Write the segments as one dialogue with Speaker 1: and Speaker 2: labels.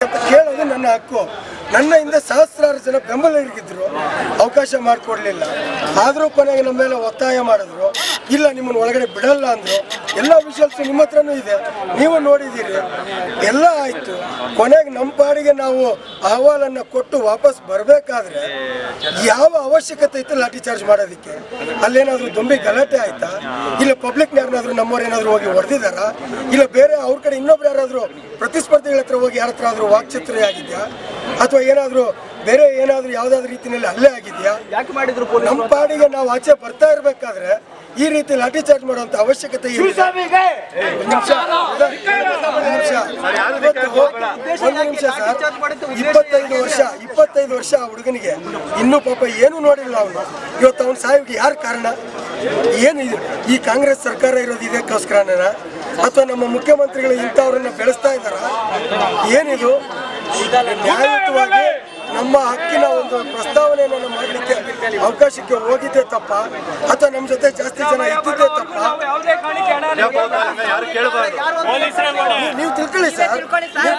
Speaker 1: ಅಂತ ಕೇಳೋದು ನನ್ನ ಹಕ್ಕು ನನ್ನ ಹಿಂದೆ ಸಹಸ್ರಾರು ಜನ ಬೆಂಬಲಿಗರಿಗಿದ್ರು ಅವಕಾಶ ಮಾಡಿಕೊಡ್ಲಿಲ್ಲ ಆದರೂ ಕೊನೆಗೆ ನಮ್ಮ ಮೇಲೆ ಒತ್ತಾಯ ಮಾಡಿದ್ರು ಇಲ್ಲ ನಿಮ್ಮನ್ನು ಒಳಗಡೆ ಬಿಡಲ್ಲ ಅಂದ್ರು ಎಲ್ಲ ವಿಷಯಲ್ಸ್ ನಿಮ್ಮ ಹತ್ರನೂ ಇದೆ ನೀವು ನೋಡಿದ್ದೀರಿ ಎಲ್ಲ ಆಯ್ತು ಕೊನೆಗೆ ನಮ್ಮ ಪಾಡಿಗೆ ನಾವು ಅಹವಾಲನ್ನು ಕೊಟ್ಟು ವಾಪಸ್ ಬರಬೇಕಾದ್ರೆ ಯಾವ ಅವಶ್ಯಕತೆ ಇತ್ತು ಲಾಠಿ ಚಾರ್ಜ್ ಮಾಡೋದಕ್ಕೆ ಅಲ್ಲೇನಾದ್ರೂ ದೊಂಬಿ ಗಲಾಟೆ ಆಯ್ತಾ ಇಲ್ಲ ಪಬ್ಲಿಕ್ ಯಾರನ್ನಾದ್ರೂ ನಮ್ಮವ್ರು ಏನಾದ್ರು ಹೋಗಿ ಹೊಡೆದಿದ್ದಾರ ಇಲ್ಲ ಬೇರೆ ಅವ್ರ ಕಡೆ ಇನ್ನೊಬ್ರು ಯಾರಾದ್ರೂ ಪ್ರತಿಸ್ಪರ್ಧಿಗಳ ಹತ್ರ ಹೋಗಿ ಯಾರ ಹತ್ರ ಆದ್ರೂ ವಾಕ್ಚಿತ್ರ ಆಗಿದೆಯಾ ಅಥವಾ ಏನಾದ್ರೂ ಬೇರೆ ಏನಾದ್ರೂ ಯಾವ್ದಾದ್ರು ರೀತಿಯಲ್ಲಿ ಹಲ್ಲೆ ಆಗಿದೆಯಾ
Speaker 2: ಯಾಕೆ ಮಾಡಿದ್ರು
Speaker 1: ನಮ್ಮ ಪಾಡಿಗೆ ನಾವು ಆಚೆ ಬರ್ತಾ ಇರ್ಬೇಕಾದ್ರೆ ಈ ರೀತಿ ಲಾಠಿ ಚಾರ್ಜ್ ಮಾಡುವಂತ ಅವಶ್ಯಕತೆ ಇಲ್ಲ ಒಂದು ನಿಮಿಷ ಒಂದು ನಿಮಿಷ ಇವತ್ತು ಒಂದು ನಿಮಿಷ ಸರ್ ಇಪ್ಪತ್ತೈದು ವರ್ಷ ಇಪ್ಪತ್ತೈದು ವರ್ಷ ಆ ಹುಡುಗನಿಗೆ ಇನ್ನೂ ಪಾಪ ಏನು ನೋಡಿಲ್ಲ ಅವನು ಇವತ್ತು ಅವನ ಸಾವಿಗೆ ಯಾರು ಕಾರಣ ಏನು ಇದು ಈ ಕಾಂಗ್ರೆಸ್ ಸರ್ಕಾರ ಇರೋದು ಇದಕ್ಕೋಸ್ಕರನ ಅಥವಾ ನಮ್ಮ ಮುಖ್ಯಮಂತ್ರಿಗಳು ಇಂಥವ್ರನ್ನ ಬೆಳೆಸ್ತಾ ಇದ್ದಾರ ಏನಿದು ನ್ಯಾಯಯುತವಾಗಿ ನಮ್ಮ ಹಕ್ಕಿನ ಒಂದು ಪ್ರಸ್ತಾವನೆಯನ್ನು ಮಾಡಲಿಕ್ಕೆ ಅವಕಾಶಕ್ಕೆ ಹೋಗಿದ್ದೆ ತಪ್ಪ ಅಥವಾ ನಮ್ಮ ಜೊತೆ ಜಾಸ್ತಿ ಜನ ಇದ್ದಿದ್ದೆ ತಪ್ಪ
Speaker 3: ಯಾರು ಕೇಳಬಾರ್ದು
Speaker 1: ನೀವು- ನೀವು ತಿಳ್ಕೊಳ್ಳಿ ಸರ್ ನೀವು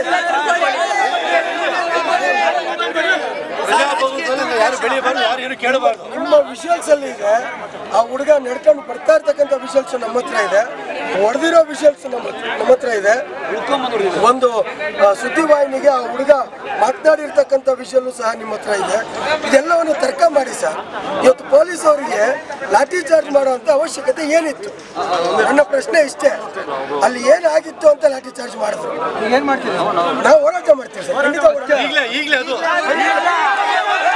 Speaker 1: ತಿಳ್ಕೊಳ್ಳಿ
Speaker 3: ಪ್ರಜಾಪ್ರಭುತ್ವದಿಂದ ಯಾರು ಬೆಳಿಬಾರ್ದು ಯಾರು ಏನು ಕೇಳಬಾರ್ದು
Speaker 1: ನಿಮ್ಮ ವಿಷುವಲ್ಸ್ ಅಲ್ಲಿ ಇದೆ ಆ ಹುಡುಗ ನಡ್ಕೊಂಡು ಬರ್ತಾ ಇರ್ತಕ್ಕಂಥ ವಿಷುವಲ್ಸ್ ನಮ್ಮ ಹತ್ರ ಇದೆ ಹೊಡೆದಿರೋ ವಿಷುವಲ್ಸ್ ನಮ್ಮ ನಮ್ಮ ಹತ್ರ ಇದೆ ಒಂದು ಆ, ಸುದ್ದಿವಾಹಿನಿಗೆ ಆ ಹುಡುಗ ಮಾತನಾಡಿರ್ತಕ್ಕಂಥ ವಿಷಯಲ್ಲೂ ಸಹ ನಿಮ್ಮ ಹತ್ರ ಇದೆ ಇದೆಲ್ಲವನ್ನು ತರ್ಕ ಮಾಡಿ ಸರ್ ಇವತ್ತು ಪೊಲೀಸ್ ಅವರಿಗೆ ಲಾಠಿ ಚಾರ್ಜ್ ಮಾಡುವಂತ ಅವಶ್ಯಕತೆ ಏನಿತ್ತು ನನ್ನ ಪ್ರಶ್ನೆ ಇಷ್ಟೇ ಅಲ್ಲಿ ಏನಾಗಿತ್ತು ಅಂತ ಲಾಠಿ ಚಾರ್ಜ್ ಮಾಡಿದ್ರು
Speaker 2: ಏನ್ ಮಾಡ್ತೀವಿ
Speaker 1: ನಾವು ಹೋರಾಟ ಮಾಡ್ತೀವಿ ಸರ್ ಖಂಡಿತ ಹೋರಾಟ
Speaker 3: ಈಗಲೇ ಈಗಲೇ ಅದು